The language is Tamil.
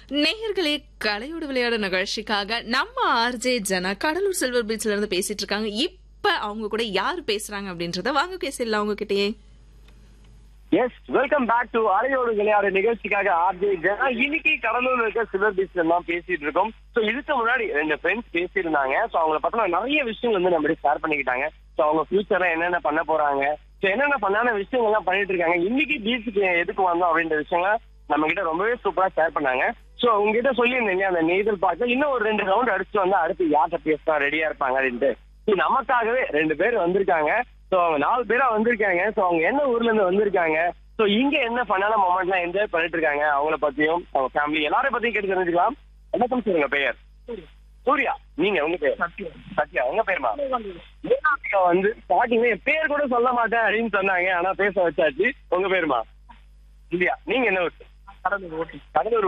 நேயர்களே கலையோடு விளையாட நிகழ்ச்சிக்காக நம்ம ஆர்ஜே ஜனா கடலூர் சில்வர் பீச்ல இருந்து பேசிட்டு இருக்காங்க இப்ப அவங்க கூட யார் பேசுறாங்க அப்படின்றத வாங்க பேசிடலாம் அவங்க கிட்டயே எஸ் வெல்கம் பேக் டு அலையோடு விளையாடு நிகழ்ச்சிக்காக ஆர்ஜே ஜனா இன்னைக்கு கடலூர்ல இருக்க சில்வர் பீச்ல தான் பேசிட்டு இருக்கோம் சோ இதுக்கு முன்னாடி ரெண்டு ஃப்ரெண்ட்ஸ் பேசியிருந்தாங்க சோ அவங்கள பார்த்தா நிறைய விஷயங்கள் வந்து நம்ம ஷேர் பண்ணிக்கிட்டாங்க சோ அவங்க ஃபியூச்சர்ல என்னென்ன பண்ண போறாங்க சோ என்னென்ன பண்ணான விஷயங்கள்லாம் பண்ணிட்டு இருக்காங்க இன்னைக்கு பீச்சுக்கு எதுக்கு வந்தோம் அப்படின்ற விஷயங்கள் நம்ம கிட்ட ரொம்பவே சூப்பரா ஷேர் பண்ணாங்க சோ உங்ககிட்ட சொல்லியிருந்தீங்க அந்த நெய்தல் பார்க்க இன்னும் ஒரு ரெண்டு ரவுண்ட் அடிச்சுட்டு வந்து அடுத்து யார்கிட்ட பேசலாம் ரெடியா இருப்பாங்க அப்படின்ட்டு So, நமக்காகவே ரெண்டு பேர் வந்திருக்காங்க சோ அவங்க நாலு பேரா வந்திருக்காங்க சோ அவங்க என்ன ஊர்ல இருந்து வந்திருக்காங்க சோ இங்க என்ன பண்ணான மொமெண்ட்லாம் என்ஜாய் பண்ணிட்டு இருக்காங்க அவங்கள பத்தியும் அவங்க ஃபேமிலி எல்லாரையும் பத்தியும் கேட்டு தெரிஞ்சுக்கலாம் வணக்கம் சார் உங்க பெயர் சூர்யா நீங்க உங்க பேர் சத்யா சத்யா உங்க பேருமா மீனாட்சிகா வந்து ஸ்டார்டிங்ல என் பேர் கூட சொல்ல மாட்டேன் அப்படின்னு சொன்னாங்க ஆனா பேச வச்சாச்சு உங்க பேருமா இல்லையா நீங்க என்ன ஊர் கடலூர் கடலூர்